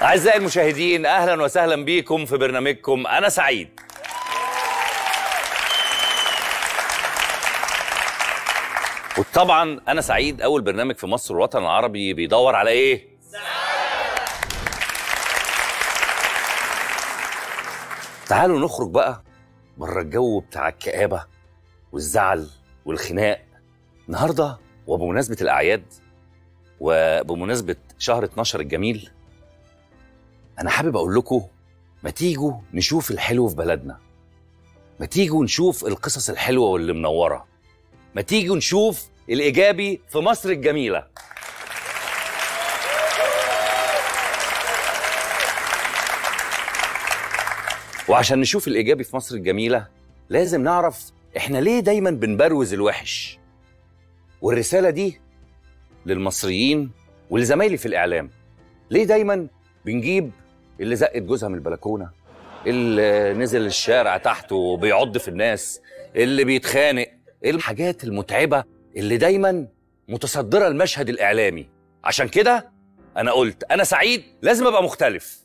أعزائي المشاهدين أهلا وسهلا بكم في برنامجكم أنا سعيد وطبعا أنا سعيد أول برنامج في مصر والوطن العربي بيدور على إيه؟ تعالوا نخرج بقى بره الجو بتاع الكآبة والزعل والخناق النهارده وبمناسبة الأعياد وبمناسبة شهر 12 الجميل أنا حابب أقول لكم ما تيجوا نشوف الحلو في بلدنا ما تيجوا نشوف القصص الحلوة واللي منورة ما تيجوا نشوف الإيجابي في مصر الجميلة وعشان نشوف الإيجابي في مصر الجميلة لازم نعرف إحنا ليه دايما بنبروز الوحش والرسالة دي للمصريين ولزمايلي في الإعلام ليه دايما بنجيب اللي زقت جوزها من البلكونة اللي نزل الشارع تحت وبيعض في الناس اللي بيتخانق إيه الحاجات المتعبة اللي دايما متصدرة المشهد الإعلامي عشان كده أنا قلت أنا سعيد لازم أبقى مختلف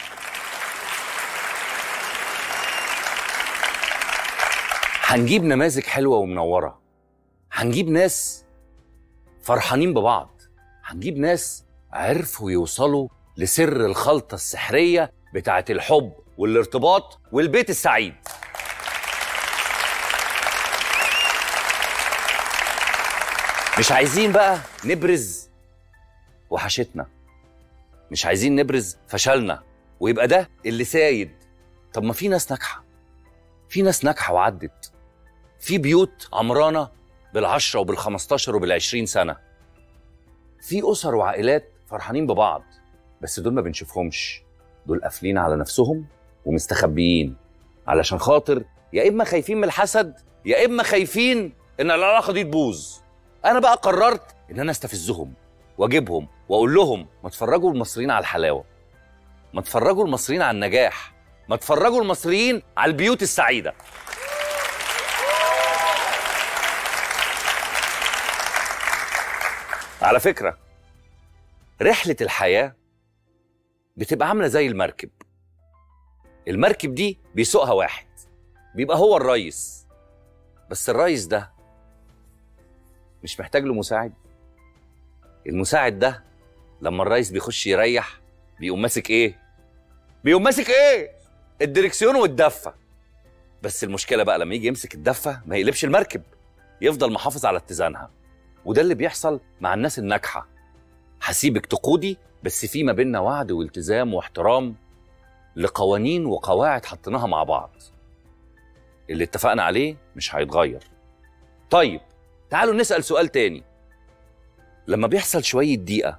هنجيب نماذج حلوة ومنورة هنجيب ناس فرحانين ببعض هنجيب ناس عرفوا يوصلوا لسر الخلطة السحرية بتاعت الحب والارتباط والبيت السعيد مش عايزين بقى نبرز وحشتنا مش عايزين نبرز فشلنا ويبقى ده اللي سايد طب ما في ناس ناجحة في ناس ناجحة وعدت في بيوت عمرانة بالعشرة وبالخمستاشر وبالعشرين سنة في أسر وعائلات فرحانين ببعض بس دول ما بنشوفهمش دول قافلين على نفسهم ومستخبيين علشان خاطر يا إما خايفين من الحسد يا إما خايفين إن العلاقة دي تبوظ أنا بقى قررت إن أنا استفزهم وأجيبهم وأقول لهم ما تفرجوا المصريين على الحلاوة ما تفرجوا المصريين على النجاح ما تفرجوا المصريين على البيوت السعيدة على فكرة رحلة الحياة بتبقى عاملة زي المركب المركب دي بيسوقها واحد بيبقى هو الريس بس الريس ده مش محتاج له مساعد المساعد ده لما الريس بيخش يريح بيقوم ماسك ايه بيقوم ماسك ايه الدركسيون والدفة بس المشكلة بقى لما يجي يمسك الدفة ما يقلبش المركب يفضل محافظ على اتزانها وده اللي بيحصل مع الناس الناجحة هسيبك تقودي بس في ما بيننا وعد والتزام واحترام لقوانين وقواعد حطيناها مع بعض اللي اتفقنا عليه مش هيتغير طيب تعالوا نسأل سؤال تاني لما بيحصل شوية ضيقة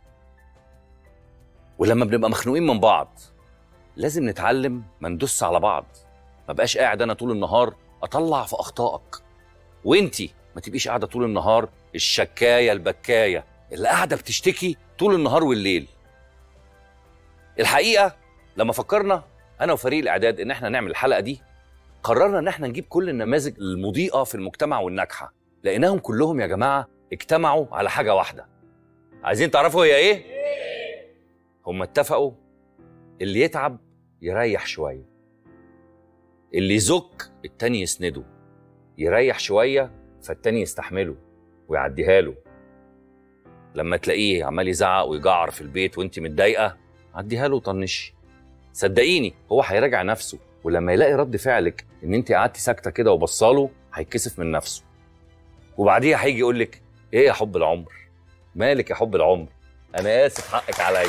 ولما بنبقى مخنوقين من بعض لازم نتعلم ما ندس على بعض ما بقاش قاعد انا طول النهار اطلع في اخطائك وانتي ما تبقيش قاعده طول النهار الشكايه البكايه اللي قاعده بتشتكي طول النهار والليل الحقيقه لما فكرنا انا وفريق الاعداد ان احنا نعمل الحلقه دي قررنا ان احنا نجيب كل النماذج المضيئه في المجتمع والناجحه لقيناهم كلهم يا جماعه اجتمعوا على حاجه واحده عايزين تعرفوا هي ايه هم اتفقوا اللي يتعب يريح شويه اللي يزك التاني يسنده يريح شويه فالتاني يستحمله ويعديها له لما تلاقيه عمال يزعق ويجعر في البيت وانت متضايقه عديها له وطنشي صدقيني هو هيراجع نفسه ولما يلاقي رد فعلك ان انت قعدتي ساكته كده وبصاله هيتكسف من نفسه وبعديها هيجي يقول لك ايه يا حب العمر مالك يا حب العمر انا اسف حقك عليا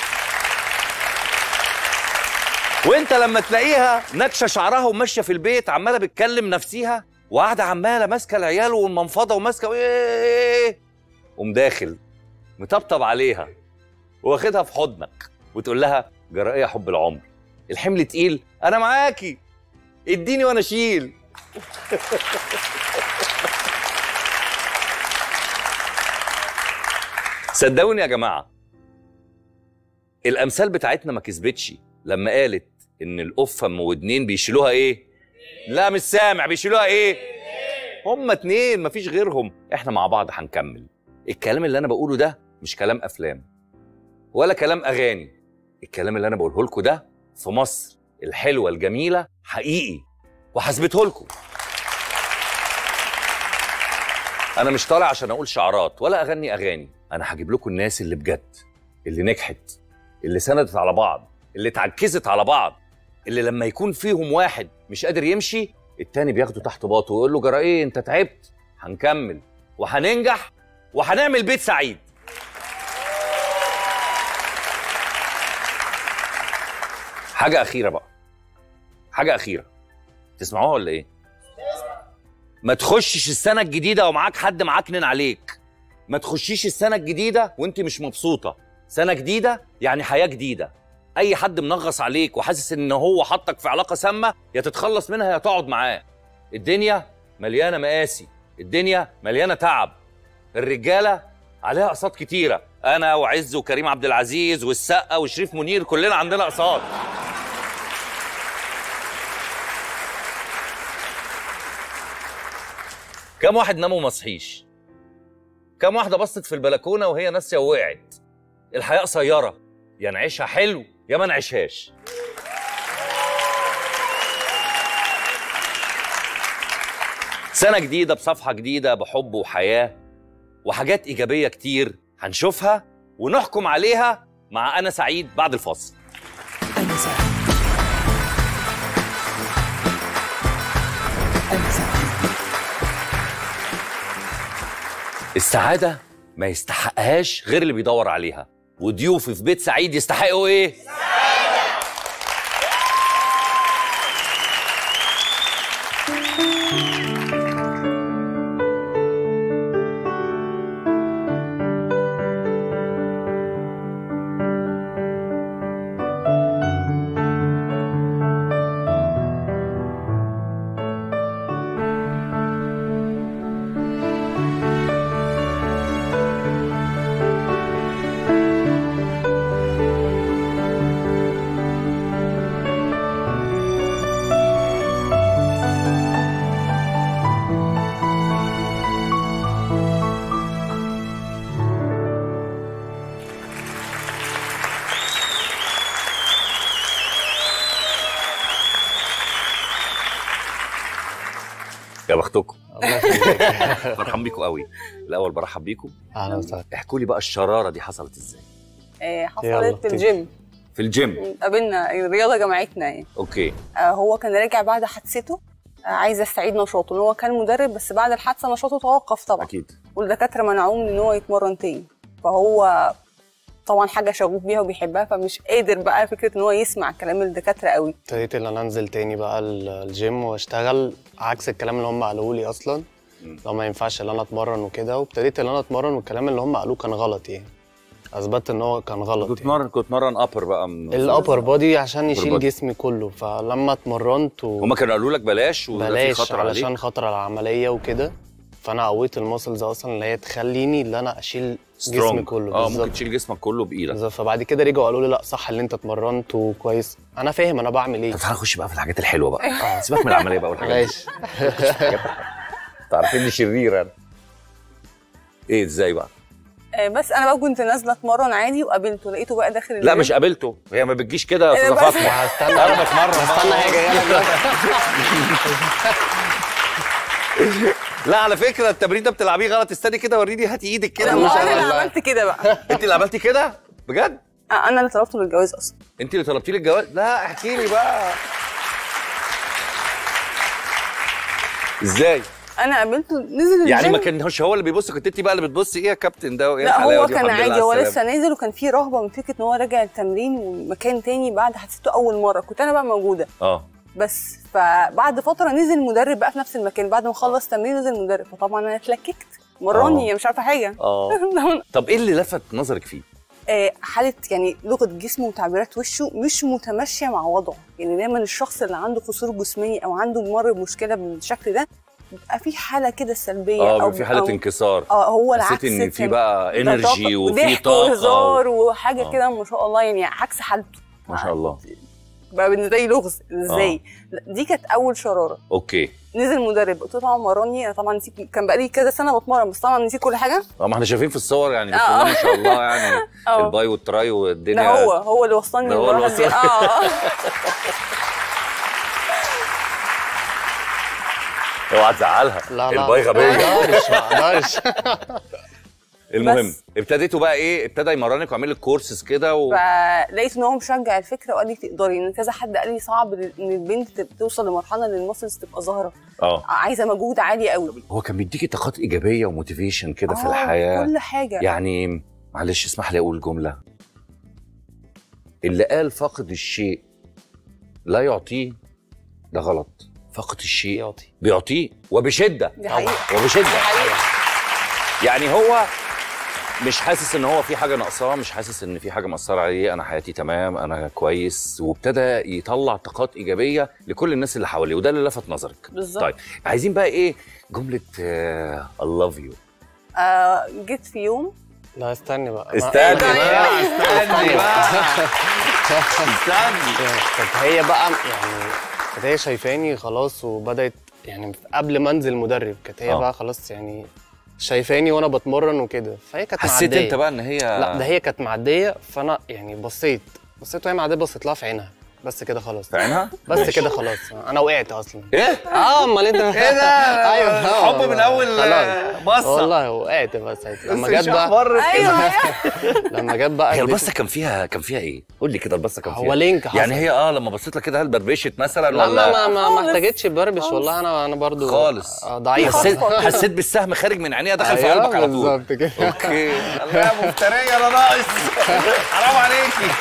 وانت لما تلاقيها نكشه شعرها وماشيه في البيت عماله بتكلم نفسيها وقاعده عماله ماسكه العيال والمنفضه وماسكه ايه قوم داخل مطبطب عليها واخدها في حضنك وتقول لها جرى ايه يا حب العمر الحمل تقيل انا معاكي اديني وانا اشيل صدقوني يا جماعه الامثال بتاعتنا ما كسبتش لما قالت ان القفه ام ودنين بيشيلوها ايه لا مش سامع بيشيلوها ايه هما اتنين مفيش غيرهم احنا مع بعض هنكمل الكلام اللي انا بقوله ده مش كلام افلام ولا كلام اغاني الكلام اللي انا بقوله لكم ده في مصر الحلوه الجميله حقيقي وحسبته لكم انا مش طالع عشان اقول شعارات ولا اغني اغاني انا هجيب لكم الناس اللي بجد اللي نجحت اللي سندت على بعض اللي اتعكزت على بعض اللي لما يكون فيهم واحد مش قادر يمشي التاني بياخده تحت باطه ويقول له جرى ايه انت تعبت هنكمل وهننجح وهنعمل بيت سعيد حاجة أخيرة بقى حاجة أخيرة تسمعوها ولا إيه؟ ما تخشش السنة الجديدة ومعاك حد معكنن عليك ما تخشيش السنة الجديدة وانت مش مبسوطة سنة جديدة يعني حياة جديدة أي حد منغص عليك وحاسس إن هو حطك في علاقة سامة يا تتخلص منها يا تقعد معاه الدنيا مليانة مقاسي الدنيا مليانة تعب الرجالة عليها أقساط كتيرة أنا وعز وكريم عبد العزيز والسقا وشريف منير كلنا عندنا أقساط كم واحد نام وما صحيش كم واحدة بصت في البلكونة وهي ناسية ووقعت الحياة قصيرة يا نعيشها حلو يا ما نعيشهاش سنة جديدة بصفحة جديدة بحب وحياة وحاجات إيجابية كتير هنشوفها ونحكم عليها مع أنا سعيد بعد الفاصل أنا سعيد أنا سعيد السعادة ما يستحقهاش غير اللي بيدور عليها وضيوفي في بيت سعيد يستحقوا ايه؟ يا بختكم الله يخليك فرحان بيكم قوي الاول برحب بيكم اهلا وسهلا احكوا لي بقى الشراره دي حصلت ازاي آه، يلا، حصلت في ابتدي. الجيم في الجيم قابلنا الرياضه جمعتنا يعني اوكي آه، هو كان راجع بعد حادثته آه، عايز يستعيد نشاطه هو كان مدرب بس بعد الحادثه نشاطه توقف طبعا اكيد والدكاتره منعوه من ان هو يتمرن تاني فهو طبعا حاجه شغوف بيها وبيحبها فمش قادر بقى فكره ان هو يسمع كلام الدكاتره قوي ابتديت ان انا انزل تاني بقى ال- الجيم واشتغل عكس الكلام اللي هم قالوه لي اصلا مم. لو ما ينفعش ان انا اتمرن وكده وابتديت ان انا اتمرن والكلام اللي هم قالوه كان غلط يعني اثبتت ان هو كان غلط كنت يعني. تمرن كنت تمرن ابر بقى من الابر بودي عشان body. يشيل جسمي كله فلما اتمرنت و... هما كانوا قالوا لك بلاش وده في بلاش خطر علشان عليك خطر على العمليه وكده فانا قويت المسلز اصلا اللي هي تخليني ان انا اشيل جسمي سترونج كله اه ممكن بالظبط تشيل جسمك كله بايدك بالظبط فبعد كده رجعوا قالوا لي لا صح اللي انت اتمرنت وكويس انا فاهم انا بعمل ايه طب تعالى نخش بقى في الحاجات الحلوه بقى سيبك من العمليه بقى والحاجات دي. ماشي انتوا عارفين اني شرير انا ايه ازاي بقى آه، بس انا بقى كنت نازله اتمرن عادي وقابلته لقيته بقى داخل لا الجيم. مش قابلته هي ما بتجيش كده يا أنا استاذه بس- فاطمه هستنى انا بتمرن استنى هي جايه لك دلوقتي. لا على فكره التمرين ده بتلعبيه غلط استني كده وريني هاتي ايدك كده لا، مش ما انا اللي والله. عملت كده بقى انت اللي عملتي كده بجد آه، انا اللي طلبته للجواز اصلا انت اللي طلبتي لي الجواز لا احكي لي بقى ازاي انا قابلته نزل الجيم يعني ما كانش هو اللي بيبص كنت انت بقى اللي بتبصي ايه يا كابتن ده وايه لا الحلاوة هو دي؟ كان والحمد لله عادي هو على لسه السلامة. نازل وكان في رهبه من فكره ان هو راجع التمرين ومكان تاني بعد حادثته اول مره كنت انا بقى موجوده اه بس فبعد فتره نزل مدرب بقى في نفس المكان بعد ما خلص تمرين نزل مدرب فطبعا انا اتلككت مراني آه. مش عارفه حاجه اه طب ايه اللي لفت نظرك فيه آه، حاله يعني لغه جسمه وتعبيرات وشه مش متماشيه مع وضعه يعني دايما الشخص اللي عنده قصور جسماني او عنده مر بمشكله بالشكل ده بيبقى في حاله كده سلبيه اه او في حاله أو- انكسار اه هو العكس حسيت ان في كان- بقى ده انرجي طاقة وفي وضحك طاقه وهزار وحاجه آه. كده ما شاء الله يعني عكس حالته ما شاء الله بقى بالنسبه لي لغز ازاي لا، دي كانت اول شراره اوكي نزل مدرب قلت له طبعا مرني انا طبعا نسيت كان بقالي كذا سنه بتمرن بس طبعا نسيت كل حاجه اه ما احنا شايفين في الصور يعني بسم آه. الله ما شاء الله يعني اه الباي والتراي والدنيا ده هو هو اللي وصلني ده هو اللي للمراحل دي. وصل- اه اوعى تزعلها لا لا الباي ما غبيه اقدرش ما اقدرش المهم بس. ابتديتوا بقى ايه ابتدى يمرنك ويعمل لك كورسز كده و... فلقيت ان هو مشجع الفكره وقال لي تقدري ان كذا حد قال لي صعب ان البنت تب- توصل لمرحله ان المسلز تبقى ظاهره اه عايزه مجهود عالي قوي هو كان بيديكي طاقات ايجابيه وموتيفيشن كده في آه، الحياه كل حاجه يعني معلش اسمح لي اقول جمله اللي قال فقد الشيء لا يعطيه ده غلط فقد الشيء يعطي بيعطيه وبشده دي حقيقه وبشده دي حقيقه يعني هو مش حاسس ان هو في حاجه ناقصاه مش حاسس ان في حاجه مأثره عليه انا حياتي تمام انا كويس وابتدى يطلع طاقات ايجابيه لكل الناس اللي حواليه وده اللي لفت نظرك بالظبط طيب عايزين بقى ايه جمله اي لاف يو آه جيت في يوم لا استني بقى استني ما- بقى استني بقى استني كانت هي بقى يعني كانت هي شايفاني خلاص وبدات يعني قبل ما انزل مدرب كانت هي آه. بقى خلاص يعني شايفاني وانا بتمرن وكده فهي كانت حسيت معدية. انت بقى ان هي لا ده هي كانت معديه فانا يعني بصيت بصيت وهي معديه بصيت لها في عينها بس كده خلاص في عينها بس كده خلاص انا وقعت اصلا ايه اه امال انت ايه ده ايوه حب من اول خلاص. بصه والله وقعت بقى ساعتها لما بس جت مش بقى أخبار ايوه لما جت بقى هي اديت- البصه كان فيها كان فيها ايه؟ قول لي كده البصه كان فيها هو لينك حصل يعني هي اه لما بصيت لك كده هل بربشت مثلا لا ولا ما ما ما, ما خالص. احتاجتش بربش خالص. والله انا انا برضو خالص. آه، ضعيف حسيت خطوة كده. حسيت بالسهم خارج من عينيها دخل في أيوة، قلبك على طول بالظبط كده اوكي الله يا مفتريه انا ناقص حرام عليكي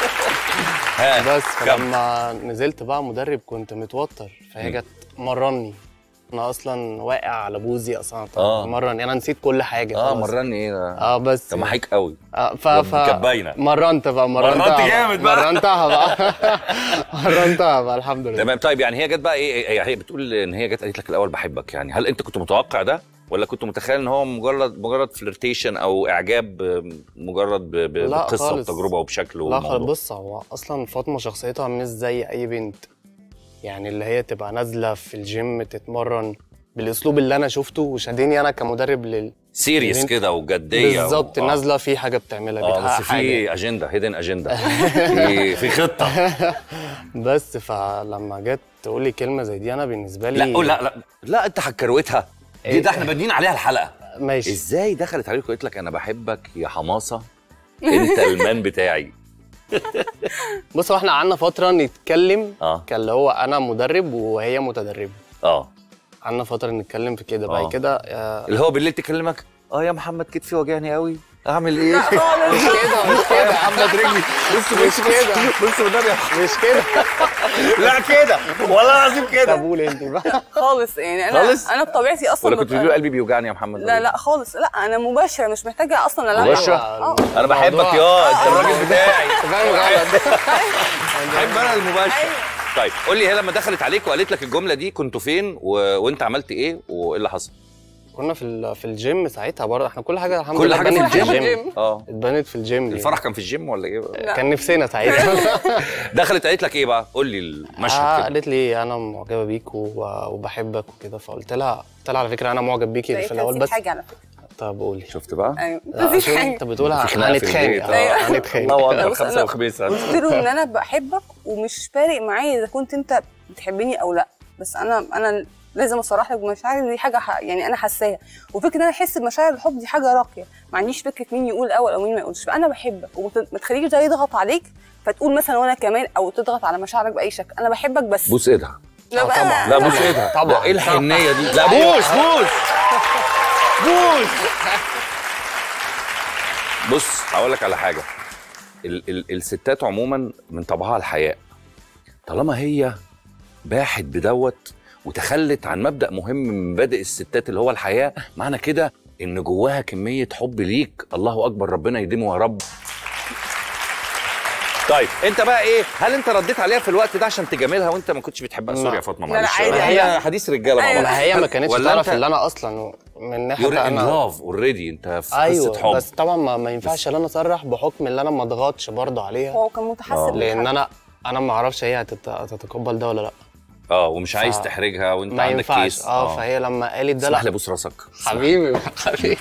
ها بس كمل. فلما نزلت بقى مدرب كنت متوتر فهي مم. جت مرني انا اصلا واقع على بوزي اصلا آه. مرن انا نسيت كل حاجه اه خلاص. مرني ايه ده اه بس كان محيك قوي آه ف ف كانت باينه مرنت بقى مرنتها مرنت بقى. جامد بقى. مرنتها بقى مرنتها بقى الحمد لله تمام طيب يعني هي جت بقى ايه هي هي بتقول ان هي جت قالت لك الاول بحبك يعني هل انت كنت متوقع ده ولا كنت متخيل ان هو مجرد مجرد فلirtation او اعجاب آه، مجرد ب- ب- لا بقصه خالص. وتجربه وبشكل لا والموضوع؟ خالص بص هو اصلا فاطمه شخصيتها مش زي اي بنت يعني اللي هي تبقى نازله في الجيم تتمرن بالاسلوب اللي انا شفته وشاديني انا كمدرب لل سيريس بنت- كده وجديه بالظبط و- آه. نازله في حاجه بتعملها اه بتحقق بس حاجه في اجنده هيدن اجنده في في خطه بس فلما جت تقول لي كلمه زي دي انا بالنسبه لي لا قول لا لا لا انت هكروتها دي إيه؟ ده احنا بادئين عليها الحلقه ماشي ازاي دخلت عليك وقالت لك انا بحبك يا حماصه انت المان بتاعي بص هو احنا قعدنا فتره نتكلم اه كان اللي هو انا مدرب وهي متدربه اه قعدنا فتره نتكلم في كده آه. بعد كده آه، اللي هو بالليل تكلمك اه يا محمد كتفي وجعني قوي اعمل ايه لا خالص مش كده مش كده محمد رجلي بص مش كده بص والنبي مش كده لا كده والله العظيم طب كده قول انت بقى خالص يعني انا خالص؟ انا بطبيعتي اصلا ولا كنت ببقى- بتقول قلبي بيوجعني يا محمد لا لا خالص لا انا مباشره مش محتاجه اصلا الا مباشرة؟ اه انا بحبك الموضوع- يا انت الراجل بتاعي فاهم غلط بحب انا المباشر أيوة. طيب قول لي هي لما دخلت عليك وقالت لك الجمله دي كنتوا فين و... وانت عملت ايه وايه اللي حصل كنا في ال- في الجيم ساعتها برضه احنا كل حاجه الحمد كل لله حاجه في اتبنت الجيم اه اتبنت في الجيم يعني. الفرح كان في الجيم ولا ايه لا. كان نفسنا ساعتها دخلت قالت لك ايه بقى قول لي المشهد آه كده قالت لي انا معجبه بيك و- وبحبك وكده فقلت لها قلت لها على فكره انا معجب بيكي في لقيت الاول نسيت بس حاجه على فكره طب قولي شفت بقى ايوه لا، نسيت عشان حاجه انت بتقولها في خناقة في هنتخانق البيت، اه أيوة. هنتخانق الله لا، اكبر بص، خمسه أنا وخميس قلت له ان انا بحبك ومش فارق معايا اذا كنت انت بتحبني او لا بس انا انا لازم اصرح لك بمشاعري دي حاجه ح... يعني انا حاساها وفكره ان انا احس بمشاعر الحب دي حاجه راقيه ما عنديش فكره مين يقول اول او مين ما يقولش فانا بحبك وما تخليش ده يضغط عليك فتقول مثلا وانا كمان او تضغط على مشاعرك باي شكل انا بحبك بس بوس ايدها لا آه، بقى طبعاً. لا بوس ايدها طبعاً. ده ايه الحنيه دي لا أيوة. بوس بوس بوس بص هقول لك على حاجه ال ال الستات عموما من طبعها الحياء طالما هي باحت بدوت وتخلت عن مبدا مهم من مبادئ الستات اللي هو الحياء معنى كده ان جواها كميه حب ليك الله اكبر ربنا يديمه يا رب طيب انت بقى ايه هل انت رديت عليها في الوقت ده عشان تجاملها وانت ما كنتش بتحبها لا. سوري يا فاطمه لا، لا، معلش عادي، هي عادي. حديث رجاله مع أيوة. بعض ما هي ما كانتش ولا تعرف أنت- اللي انا اصلا من ناحيه يور ان انا لاف اوريدي انت في قصه ايوه حب بس طبعا ما, ما ينفعش ان انا اصرح بحكم ان انا ما اضغطش برضه عليها هو كان متحسب آه. لان بالحق. انا انا ما اعرفش هي هتت- هتتقبل ده ولا لا اه ومش عايز ف- تحرجها وانت ما عندك ينفعش كيس اه فهي لما قالت ده اسمح لي لا ابوس راسك حبيبي حبيبي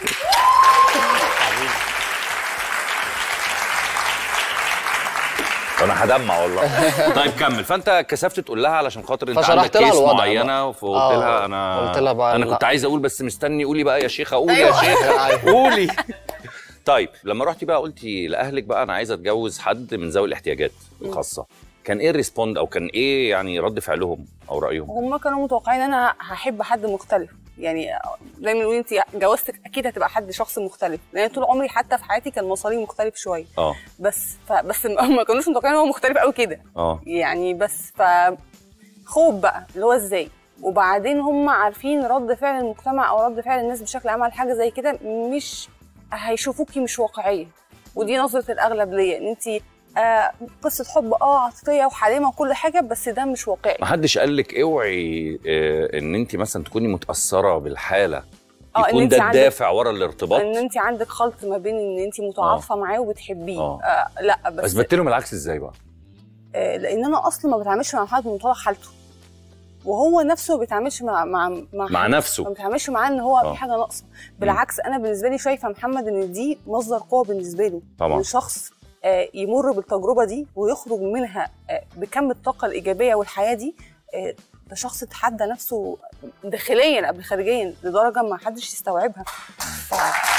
انا هدمع والله طيب كمل فانت كسفت تقول لها علشان خاطر انت فشرحت عندك لها كيس الوضع معينه بقى. فقلت آه، لها انا قلت لها بقى انا لا. كنت عايز اقول بس مستني قولي بقى يا شيخه قولي يا أيوة. شيخه أيوة. قولي طيب لما رحتي بقى قلتي لاهلك بقى انا عايزه اتجوز حد من ذوي الاحتياجات الخاصه كان ايه الريسبوند او كان ايه يعني رد فعلهم او رايهم هم كانوا متوقعين ان انا هحب حد مختلف يعني دايما يقولوا انت جوازتك اكيد هتبقى حد شخص مختلف لان طول عمري حتى في حياتي كان مصاري مختلف شويه اه بس فبس هم ما كانوش متوقعين ان هو مختلف قوي كده اه يعني بس ف خوف بقى اللي هو ازاي وبعدين هم عارفين رد فعل المجتمع او رد فعل الناس بشكل عام على حاجه زي كده مش هيشوفوكي مش واقعيه ودي نظره الاغلب ليا ان انت آه قصه حب اه عاطفيه وحليمه وكل حاجه بس ده مش واقعي ما حدش قال لك اوعي آه، ان انت مثلا تكوني متاثره بالحاله آه، إن يكون أنت ده عندك- الدافع ورا الارتباط ان انت عندك خلط ما بين ان انت متعاطفه معاه وبتحبيه آه. آه لا بس اثبت لهم العكس ازاي بقى آه لان انا اصلا ما بتعاملش مع حد بمنطلق حالته وهو نفسه ما بيتعاملش مع مع مع, مع حد. نفسه. ما بيتعاملش معاه ان هو آه. في حاجه ناقصه بالعكس انا بالنسبه لي شايفه محمد ان دي مصدر قوه بالنسبه له طبعاً. ان شخص آه، يمر بالتجربه دي ويخرج منها آه، بكم الطاقه الايجابيه والحياه دي آه، ده شخص تحدى نفسه داخليا قبل خارجيا لدرجه ما حدش يستوعبها ف...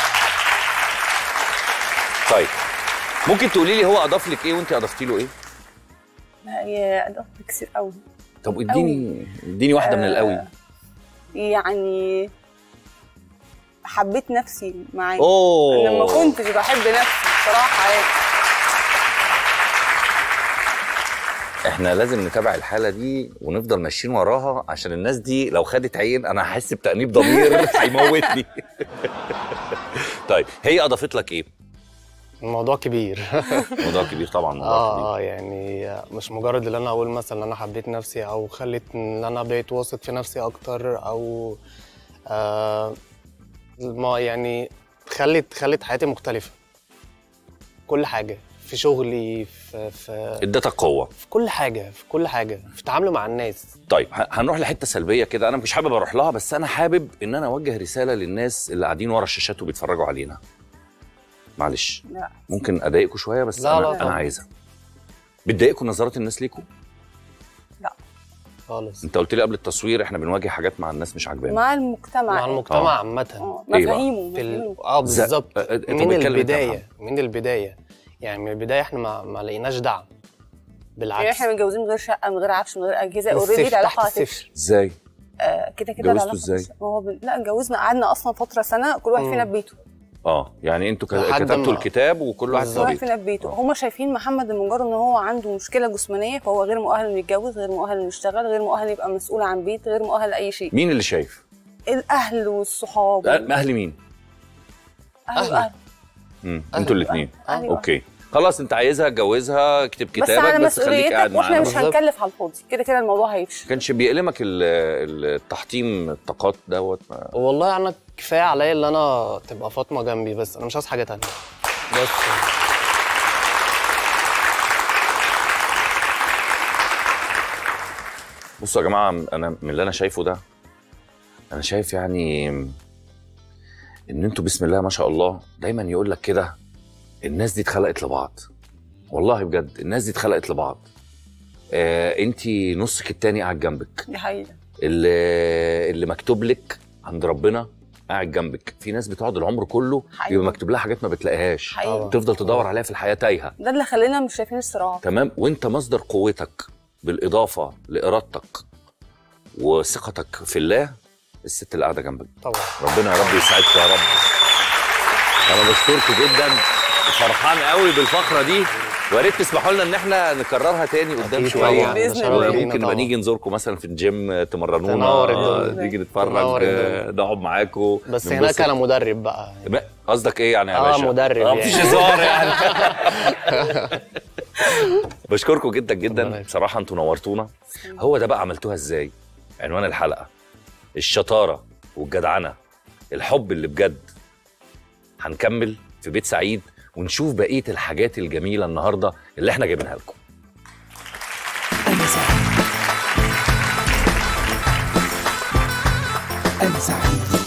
طيب ممكن تقولي لي هو اضاف لك ايه وانت اضفتي له ايه لا، هي أداء كتير قوي طب اديني اديني واحده من القوي يعني حبيت نفسي معاه اوه لما كنتش بحب نفسي بصراحه يعني احنا لازم نتابع الحاله دي ونفضل ماشيين وراها عشان الناس دي لو خدت عين انا هحس بتانيب ضمير هيموتني طيب هي اضافت لك ايه الموضوع كبير موضوع كبير طبعا موضوع اه كبير اه يعني مش مجرد ان انا اقول مثلا ان انا حبيت نفسي او خلت ان انا بقيت واثق في نفسي اكتر او آه ما يعني خلت خلت حياتي مختلفه كل حاجه في شغلي في في, ادتك قوه في كل حاجه في كل حاجه في تعاملي مع الناس طيب ه- هنروح لحته سلبيه كده انا مش حابب اروح لها بس انا حابب ان انا اوجه رساله للناس اللي قاعدين ورا الشاشات وبيتفرجوا علينا معلش لا ممكن اضايقكم شويه بس لا، انا لا انا طبعا. عايزها بتضايقكم نظرات الناس ليكم خالص انت قلت لي قبل التصوير احنا بنواجه حاجات مع الناس مش عاجبانا مع المجتمع مع آه. المجتمع عامه آه، إيه بقى؟ مفاهيمه في ال... مفاهيمه. اه ز- بالظبط أ- أ- طب من اتكلم أنت يا البدايه من البدايه يعني من البدايه احنا ما, ما لقيناش دعم يعني بالعكس احنا متجوزين من غير شقه من غير عفش من غير اجهزه من اوريدي الصفر، العلاقه تحت هتفشل الصفر ازاي آه، كده كده جوزتوا العلاقة إزاي؟ هتفشل. ما هو ب... لا اتجوزنا قعدنا اصلا فتره سنه كل واحد مم. فينا في بيته اه يعني انتوا ك- لحد كتبتوا ما- الكتاب وكل واحد كل في واحد بيته فينا في بيته آه. هم شايفين محمد لمجرد ان هو عنده مشكله جسمانيه فهو غير مؤهل انه يتجوز غير مؤهل انه يشتغل غير مؤهل يبقى مسؤول عن بيت غير مؤهل لاي شيء مين اللي شايف الاهل والصحاب أه، اهل مين اهل أهلي. واهل امم أهل انتوا بقى. الاثنين أهلي اوكي خلاص انت عايزها اتجوزها اكتب بس كتابك على بس, خليك قاعد مسؤوليتك واحنا معانا مش بالظبط. هنكلف على الفاضي كده كده الموضوع هيفشل كانش بيألمك ال- ال- التحطيم الطاقات دوت ما- والله انا كفايه عليا ان انا تبقى فاطمه جنبي بس انا مش عايز حاجه تانية بس بصوا يا جماعه انا من اللي انا شايفه ده انا شايف يعني ان انتوا بسم الله ما شاء الله دايما يقول لك كده الناس دي اتخلقت لبعض والله بجد الناس دي اتخلقت لبعض آه انت نصك التاني قاعد جنبك دي حقيقه اللي اللي مكتوب لك عند ربنا قاعد جنبك في ناس بتقعد العمر كله حقيقي. بيبقى مكتوب لها حاجات ما بتلاقيهاش حقيقي تفضل تدور عليها في الحياه تايهه ده اللي خلينا مش شايفين الصراع تمام وانت مصدر قوتك بالاضافه لارادتك وثقتك في الله الست اللي قاعده جنبك طبعا ربنا يا رب يسعدك يا رب انا بشكركم جدا فرحان قوي بالفقره دي ويا ريت تسمحوا لنا ان احنا نكررها تاني قدام أكيد شويه طبعاً، بإذن ده الله. شرف لينا ممكن نبقى طبعاً. نيجي نزوركم مثلا في الجيم تمرنونا تنور آه، الدنيا. نيجي نتفرج تنور آه، الدنيا. نقعد معاكم بس ننبسط. هناك انا مدرب بقى ما- قصدك ايه يعني يا آه، باشا؟ مدرب آه، يعني. مفيش هزار يعني بشكركم جدا ربنا جدا يخليك. بصراحه انتوا نورتونا هو ده بقى عملتوها ازاي عنوان الحلقه الشطاره والجدعنه الحب اللي بجد هنكمل في بيت سعيد ونشوف بقيه الحاجات الجميله النهارده اللي احنا جايبينها لكم أنا سعيد